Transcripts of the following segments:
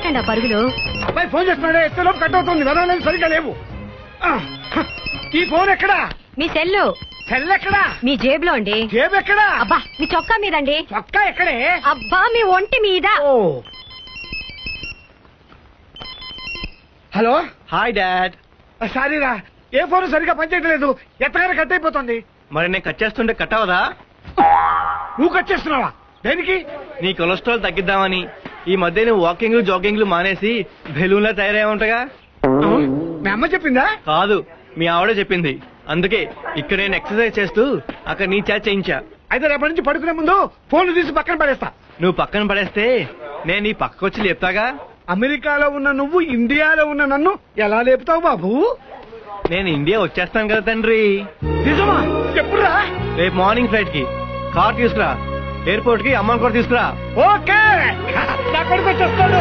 ఏమిటండి ఆ పరుగులు అబ్బాయి ఫోన్ చేస్తున్నాడే ఎత్తలోపు కట్ అవుతుంది వెదవలేదు సరిగ్గా లేవు ఆ, హ, ఈ ఫోన్ ఎక్కడా మీ సెల్లు సెల్ ఎక్కడా మీ జేబులో అండి జేబు ఎక్కడా అబ్బా మీ చొక్కా మీదండి చొక్కా ఎక్కడే అబ్బా మీ ఒంటి మీద ఓ హలో హాయ్ డాడ్ సారీరా ఏ ఫోన్ సరిగ్గా పనిచేయట్లేదు ఎత్తగానే కట్ అయిపోతుంది మరి నేను కట్ చేస్తుంటే కట్ అవదా నువ్వు కట్ చేస్తున్నావా దేనికి నీ కొలెస్ట్రాల్ తగ్గిద్దామని ఈ మధ్య నువ్వు వాకింగ్ జాగింగ్లు మానేసి బెలూన్లా తయారయ్యా మీ అమ్మ చెప్పిందా కాదు మీ ఆవిడే చెప్పింది అందుకే ఇక్కడ నేను ఎక్సర్సైజ్ చేస్తూ అక్కడ నీ చేత చేయించా అయితే రేపటి నుంచి పడుకునే ముందు ఫోన్ తీసి పక్కన పడేస్తా నువ్వు పక్కన పడేస్తే నేను నీ పక్కకొచ్చి లేపుతాగా అమెరికాలో ఉన్న నువ్వు ఇండియాలో ఉన్న నన్ను ఎలా లేపుతావు బాబు నేను ఇండియా వచ్చేస్తాను కదా తండ్రి నిజమా ఎప్పుడురా రేపు మార్నింగ్ ఫ్లైట్ కి కార్ తీసుకురా ఎయిర్పోర్ట్ కి అమ్మని కూడా తీసుకురా ఓకే నా కొడుకు వచ్చేస్తాడు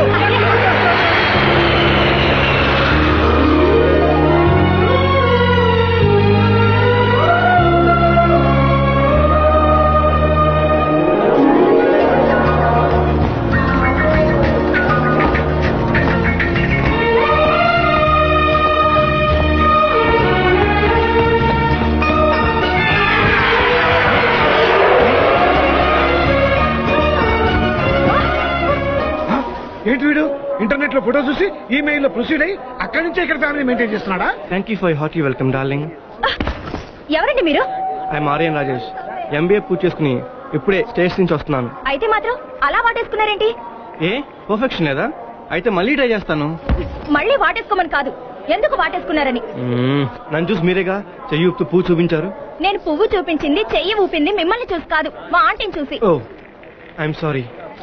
ఆ, ఏంటి వీడు ఇంటర్నెట్ లో ఫోటో చూసి ఈమెయిల్ లో ప్రొసీడ్ అయ్యి అక్కడి నుంచి ఇక్కడ ఫ్యామిలీ మెయింటైన్ చేస్తున్నాడా thank you for hearty welcome darling ఎవరండి మీరు ఐ ఆర్యన్ రాజేష్ ఎంబీఏ పూర్తి చేసుకుని ఇప్పుడే స్టేట్స్ నుంచి వస్తున్నాను అయితే మాత్రం అలా వాటేసుకున్నారేంటి ఏ పర్ఫెక్షన్ లేదా అయితే మళ్ళీ ట్రై చేస్తాను మళ్ళీ వాటేసుకోమని కాదు ఎందుకు వాటేసుకున్నారని మ్మ్. నన్ను చూసి మీరేగా చెయ్యి ఊపుతూ పూ చూపించారు నేను పువ్వు చూపించింది చెయ్యి ఊపింది మిమ్మల్ని చూసి కాదు మా ఆంటీని చూసి oh I'm sorry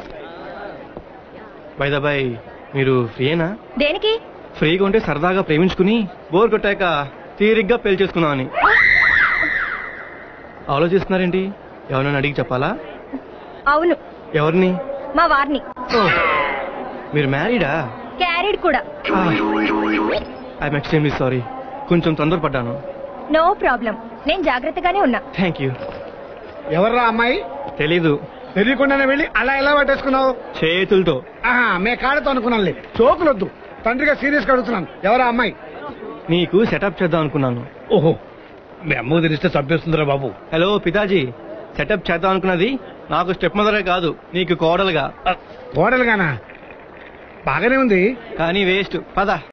by the by మీరు ఫ్రీయేనా దేనికి ఫ్రీగా ఉంటే సరదాగా ప్రేమించుకుని బోర్ కొట్టాక తీరిగ్గా పెళ్లి చేసుకుందామని ఆలోచిస్తున్నారేంటి ఎవరైనా అడిగి చెప్పాలా అవును ఎవరిని మా వారిని ఓ మీరు మ్యారీడా క్యారీడ్ కూడా ఐఎమ్ ఎక్స్ట్రీమ్లీ సారీ కొంచెం తొందరపడ్డాను నో ప్రాబ్లం నేను జాగ్రత్తగానే ఉన్నా థ్యాంక్ యూ ఎవర్రా అమ్మాయి తెలీదు తెలియకుండానే వెళ్ళి అలా ఎలా పట్టేసుకున్నావు చేతులతో ఆహా మే కాడతో అనుకున్నానులే చోకులొద్దు తండ్రిగా సీరియస్ గా అడుగుతున్నాను ఎవరా అమ్మాయి నీకు సెటప్ చేద్దాం అనుకున్నాను ఓహో మీ అమ్మ తెలిస్తే చంపేస్తుందిరా బాబు హలో పితాజీ సెటప్ చేద్దాం అనుకున్నది నాకు స్టెప్ మదరే కాదు నీకు కోడలుగా కోడలుగానా బాగానే ఉంది కానీ వేస్ట్ పద